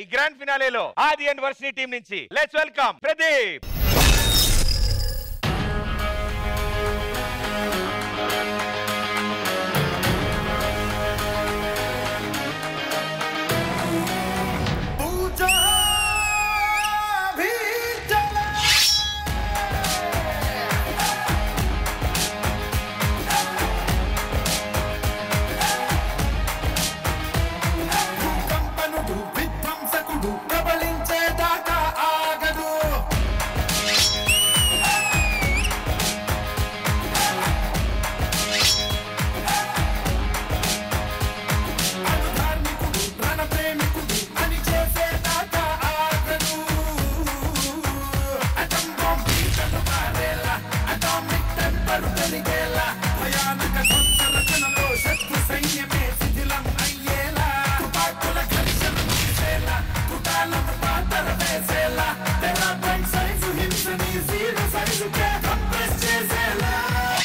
ఈ గ్రాండ్ ఫినాలేలో Aadi and Varshini team నుంచి లెట్స్ వెల్కమ్ ప్రదీప్ पूजा भी चला భూకంపనుడు విధ్వంసకుడు ప్రబలించేదాకా ఆగడు అనుధార్మికుడు రణ ప్రేమికుడు అని చేసేదాకా ఆగడు అటం బాంబ్ బీటలు మారేలా అటామిక్ టెంపర్ పెరిగేలా భయానక ధ్వంస రచనలో శత్రు సైన్యమే శిథిలం అయ్యేలా తుపాకుల ఘర్షణ ముగిసేలా కుటాలను పాతర వేసేలా టెరాబైట్ సైజు హింసని జీరో సైజుకే కంప్రెస్ చేసేలా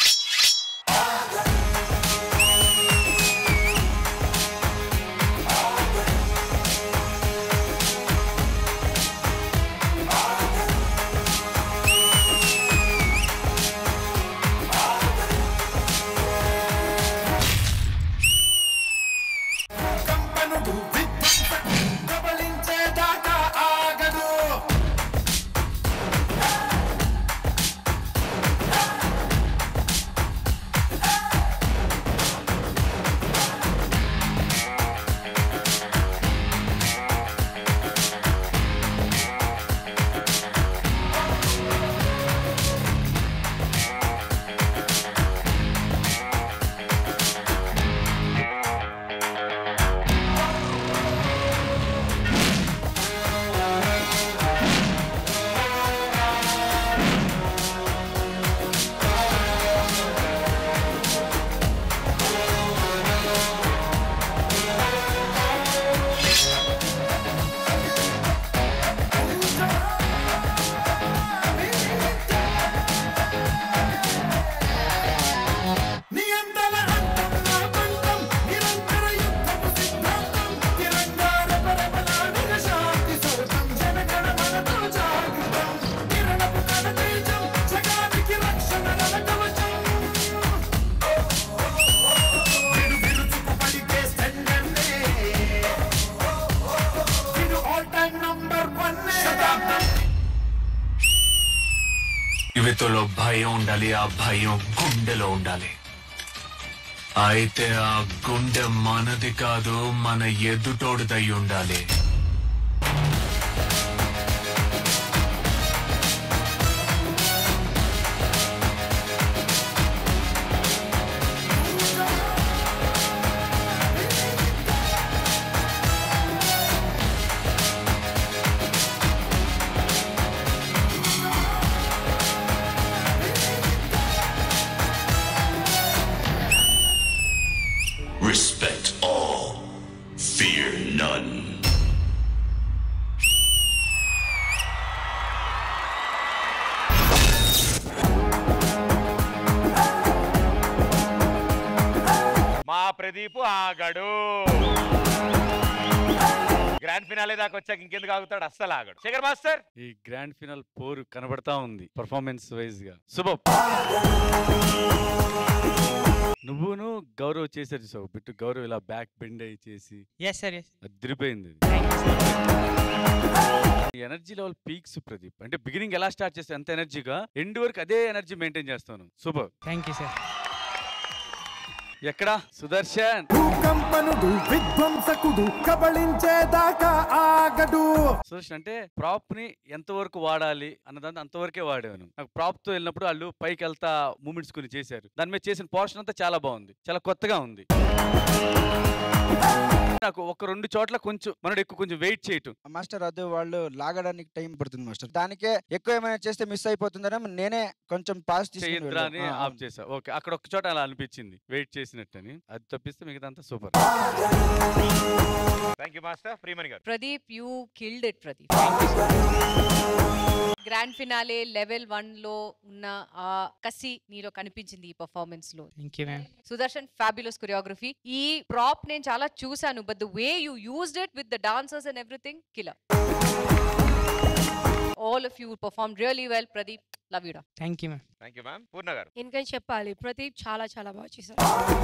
కంపనుడు విధ్వంసకుడు ప్రబలించేదాకా ఆగదు నియంత్రణ అంతం నా పంతం నిరంతర యుద్ధపు సిద్ధాంతం తిరంగా రెపరెపలాడిన శాంతి సౌధం జనగణ మనతో జాగృతం కిరణపు కణ తేజం జగానికి రక్షణ రణ కవచం విడు విరుచుకు పలికే స్టెండర్నే విడు ఆల్ టైమ్ నంబర్ వన్ శతాబ్దం జీవితంలో భయం ఉండాలి ఆ భయం గుండెలో ఉండాలి అయితే ఆ గుండె మనది కాదు మన ఎదుటోడిదై ఉండాలి Respect all, fear none. మా ప్రదీప్ ఆగడు గ్రాండ్ ఫినాలే దాకా వచ్చాక ఇంకెందుకు ఆగుతాడు అస్సలు ఆగడు శేఖర్ మాస్టర్ ఈ గ్రాండ్ ఫినాల్ పోరు కనబడతా ఉంది పర్ఫార్మెన్స్ వైజ్ గా శుభం నువ్వును గౌరవ్ చేశారు చూసావు బిట్టు గౌరవ్ ఇలా బ్యాక్ బెండ్ అయ్యి చేసి ఎస్ సార్ ఎస్ అదిరిపోయింది ఎనర్జీ లెవెల్ పీక్స్ ప్రదీప్ అంటే బిగినింగ్ ఎలా స్టార్ట్ చేస్తే ఎంత ఎనర్జీగా ఎండ్ వరకు అదే ఎనర్జీ మెయింటైన్ చేస్తాను సూపర్ థ్యాంక్ యూ సార్ ఎక్కడా సుదర్శన్ భూకంపనుడు విధ్వంసకుడు కబళించేదాకా ఆగడు సుదర్శన్ అంటే ప్రాప్ ని ఎంత వరకు వాడాలి అన్నదాన్ని అంతవరకే వాడాను నాకు ప్రాప్ తో వెళ్ళినప్పుడు వాళ్ళు పైకి వెళ్తా మూమెంట్స్ కొన్ని చేశారు దాని మీద చేసిన పోర్షన్ అంతా చాలా బాగుంది చాలా కొత్తగా ఉంది నాకు ఒక రెండు చోట్ల కొంచెం మనడు ఎక్కువ కొంచెం వెయిట్ చేయటం మాస్టర్ అది వాళ్ళు లాగడానికి టైం పడుతుంది మాస్టర్ దానికే ఎక్కువ ఏమైనా చేస్తే మిస్ అయిపోతుందని నేనే కొంచెం పాస్ చేయొద్దురా అని ఆఫ్ చేసా ఓకే అక్కడ ఒక చోట అలా అనిపించింది వెయిట్ చేసి చేసినట్టని అది తప్పిస్తే మిగతా అంతా super thank you master Priyamani garu Pradeep you killed it Pradeep grand finale level one లో ఉన్న ఆ కసి నీలో కనిపించింది ఈ పర్ఫార్మెన్స్ లో thank you ma'am Sudarshan fabulous choreography ఈ ప్రాప్ నేను చాలా చూసాను but the way you used it with the dancers and everything killer all of you perform really well Pradeep love you thank you ma'am thank you ma'am Purna garu ఇంకా చెప్పాలి ప్రదీప్ చాలా చాలా బాగా చేశారు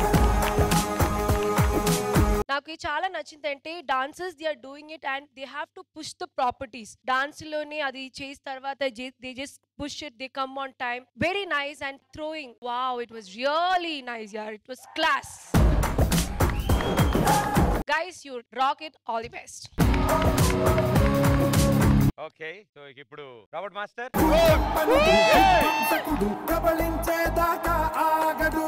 నాకు ఇది చాలా నచ్చింది అంటే dancers they are doing it and they have to push the properties dance లోనే అది చేసిన తర్వాత they just push it they come on time very nice and throwing wow it was really nice యార్ it was class guys you rock it all the best okay so ఇప్పుడు Robert master సకుడు ప్రబలించేదాకా ఆగడు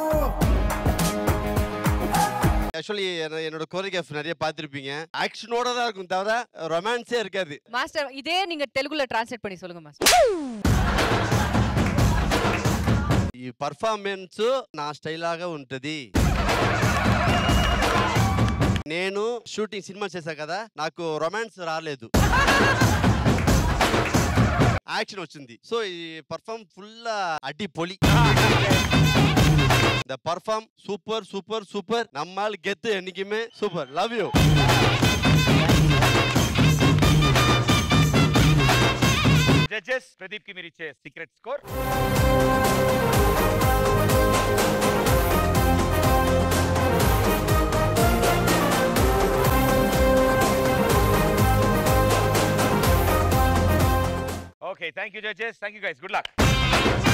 actually என்னோட choreograph நிறைய பார்த்துருப்பீங்க ஆக்ஷனோட தான் இருக்கும் தவிர ரொமான்ஸே இருக்காது மாஸ்டர் இதே நீங்க தெலுங்குல டிரான்ஸ்லேட் பண்ணி சொல்லுங்க மாஸ்டர் ఈ పర్ఫార్మెన్స్ నా స్టైలాగా ఉంటుంది నేను షూటింగ్ సినిమా చేశా కదా నాకు రొమాన్స్ రాలేదు యాక్షన్ వచ్చింది సో ఈ పర్ఫార్మ్ ఫుల్ అడ్డి పొలి the perform super super super நம்மால் கெத்து என்னைக்குமே super love you judges Pradeep కి మీరు ఇచ్చే secret score okay thank you judges thank you guys good luck